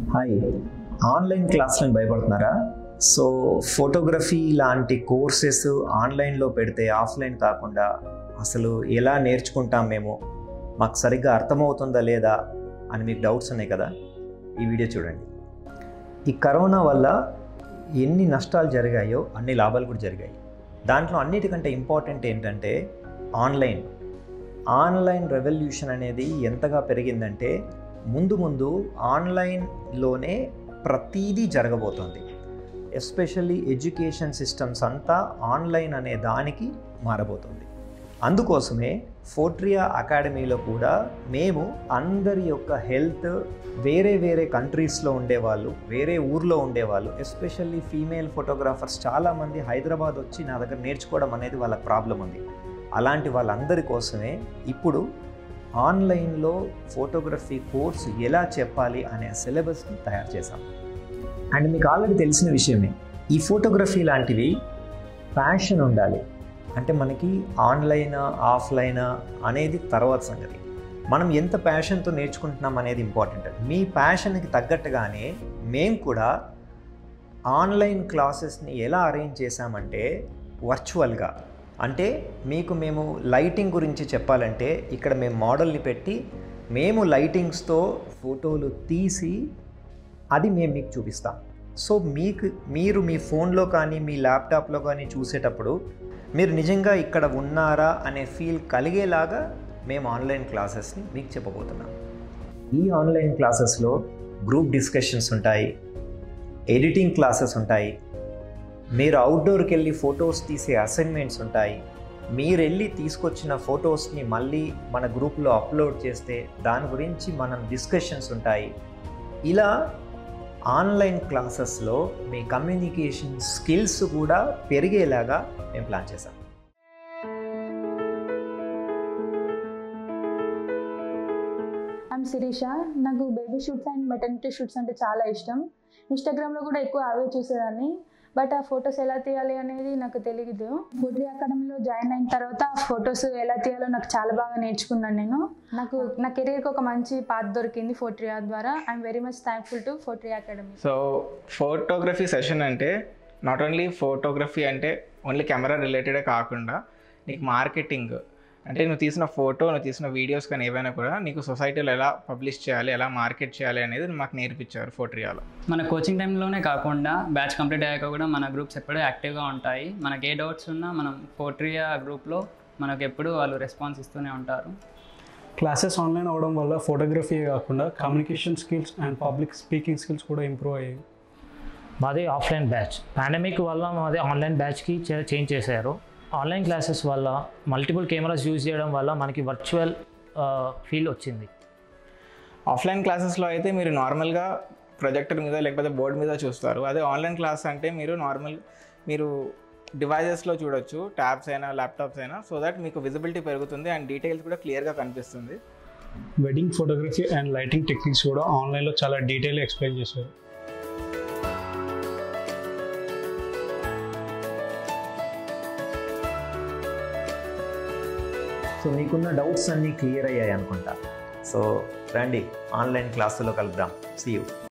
hi online క్లాసులను భయపడుతున్నారా so photography లాంటి కోర్సెస్ ఆన్లైన్లో పెడితే ఆఫ్లైన్ కాకుండా అసలు ఎలా నేర్చుకుంటాం మేము మాకు సరిగ్గా అర్థమవుతుందా లేదా అని మీకు డౌట్స్ ఉన్నాయి కదా ఈ వీడియో చూడండి ఈ కరోనా వల్ల ఎన్ని నష్టాలు జరిగాయో అన్ని లాభాలు కూడా జరిగాయి దాంట్లో అన్నిటికంటే ఇంపార్టెంట్ ఏంటంటే ఆన్లైన్ ఆన్లైన్ రెవల్యూషన్ అనేది ఎంతగా పెరిగిందంటే ముందు ముందు ఆన్లైన్లోనే ప్రతీదీ జరగబోతోంది ఎస్పెషల్లీ ఎడ్యుకేషన్ సిస్టమ్స్ అంతా ఆన్లైన్ అనే దానికి మారబోతుంది అందుకోసమే ఫోర్ట్రియా అకాడమీలో కూడా మేము అందరి యొక్క హెల్త్ వేరే వేరే కంట్రీస్లో ఉండేవాళ్ళు వేరే ఊర్లో ఉండేవాళ్ళు ఎస్పెషల్లీ ఫీమేల్ ఫోటోగ్రాఫర్స్ చాలామంది హైదరాబాద్ వచ్చి నా దగ్గర నేర్చుకోవడం అనేది వాళ్ళ ప్రాబ్లం ఉంది అలాంటి వాళ్ళందరి కోసమే ఇప్పుడు ఆన్లైన్లో ఫోటోగ్రఫీ కోర్స్ ఎలా చెప్పాలి అనే సిలబస్ని తయారు చేశాం అండ్ మీకు ఆల్రెడీ తెలిసిన విషయమే ఈ ఫోటోగ్రఫీ లాంటివి ప్యాషన్ ఉండాలి అంటే మనకి ఆన్లైనా ఆఫ్లైనా అనేది తర్వాత సంగతి మనం ఎంత ప్యాషన్తో నేర్చుకుంటున్నాం అనేది ఇంపార్టెంట్ మీ ప్యాషన్కి తగ్గట్టుగానే మేము కూడా ఆన్లైన్ క్లాసెస్ని ఎలా అరేంజ్ చేశామంటే వర్చువల్గా అంటే మీకు మేము లైటింగ్ గురించి చెప్పాలంటే ఇక్కడ మేము మోడల్ని పెట్టి మేము లైటింగ్స్తో ఫోటోలు తీసి అది మేము మీకు చూపిస్తాం సో మీకు మీరు మీ ఫోన్లో కానీ మీ ల్యాప్టాప్లో కానీ చూసేటప్పుడు మీరు నిజంగా ఇక్కడ ఉన్నారా అనే ఫీల్ కలిగేలాగా మేము ఆన్లైన్ క్లాసెస్ని మీకు చెప్పబోతున్నాం ఈ ఆన్లైన్ క్లాసెస్లో గ్రూప్ డిస్కషన్స్ ఉంటాయి ఎడిటింగ్ క్లాసెస్ ఉంటాయి మీరు అవుట్డోర్కి వెళ్ళి ఫొటోస్ తీసే అసైన్మెంట్స్ ఉంటాయి మీరు వెళ్ళి తీసుకొచ్చిన ఫొటోస్ని మళ్ళీ మన గ్రూప్లో అప్లోడ్ చేస్తే దాని గురించి మనం డిస్కషన్స్ ఉంటాయి ఇలా ఆన్లైన్ క్లాసెస్లో మీ కమ్యూనికేషన్ స్కిల్స్ కూడా పెరిగేలాగా మేము ప్లాన్ చేశాం ఐమ్ శిరీష నాకు baby shoots and maternity shoots అంటే చాలా ఇష్టం ఇన్స్టాగ్రామ్లో కూడా ఎక్కువ అవే చూసేదాన్ని బట్ ఆ ఫొటోస్ ఎలా తీయాలి అనేది నాకు తెలియదు ఫోటో అకాడమీలో జాయిన్ అయిన తర్వాత ఆ ఫొటోస్ ఎలా తీయాలో నాకు చాలా బాగా నేర్చుకున్నాను నేను నాకు నా కెరీర్కి ఒక మంచి పాత్ దొరికింది ఫోట్రియా ద్వారా I'm very much thankful to Fotria academy so photography session అంటే నాట్ ఓన్లీ ఫోటోగ్రఫీ అంటే ఓన్లీ కెమెరా రిలేటెడే కాకుండా నీకు మార్కెటింగ్ అంటే నువ్వు తీసిన ఫోటో నువ్వు తీసిన వీడియోస్ కానీ ఏవైనా కూడా నీకు సొసైటీలో ఎలా పబ్లిష్ చేయాలి ఎలా మార్కెట్ చేయాలి అనేది మాకు నేర్పించారు ఫోటోరియాలో మన కోచింగ్ టైంలోనే కాకుండా బ్యాచ్ కంప్లీట్ అయ్యాక కూడా మన గ్రూప్స్ ఎప్పుడూ యాక్టివ్గా ఉంటాయి మనకి ఏ డౌట్స్ ఉన్నా మనం ఫోట్రియా గ్రూప్లో మనకు ఎప్పుడు వాళ్ళు రెస్పాన్స్ ఇస్తూనే ఉంటారు క్లాసెస్ ఆన్లైన్ అవ్వడం వల్ల ఫోటోగ్రఫీ కాకుండా communication skills and public speaking skills కూడా ఇంప్రూవ్ అయ్యాయి మాది ఆఫ్లైన్ బ్యాచ్ పాండమిక్ వల్ల మాది ఆన్లైన్ బ్యాచ్కి చే- చేంజ్ చేశారు ఆన్లైన్ క్లాసెస్ వల్ల మల్టిపుల్ కెమెరాస్ యూజ్ చేయడం వల్ల మనకి వర్చువల్ ఫీల్ వచ్చింది ఆఫ్లైన్ క్లాసెస్లో అయితే మీరు నార్మల్గా ప్రొజెక్టర్ మీద లేకపోతే బోర్డు మీద చూస్తారు అదే ఆన్లైన్ క్లాస్ అంటే మీరు నార్మల్ మీరు డివైజెస్లో చూడొచ్చు ట్యాబ్స్ అయినా ల్యాప్టాప్స్ అయినా సో దట్ మీకు విజిబిలిటీ పెరుగుతుంది అండ్ డీటెయిల్స్ కూడా క్లియర్గా కనిపిస్తుంది wedding photography and lighting techniques కూడా ఆన్లైన్లో చాలా డీటెయిల్ ఎక్స్ప్లెయిన్ చేశారు సో మీకున్న డౌట్స్ అన్నీ క్లియర్ అయ్యాయి అనుకుంటా సో రండి ఆన్లైన్ క్లాసులో కలుద్దాం సీ యూ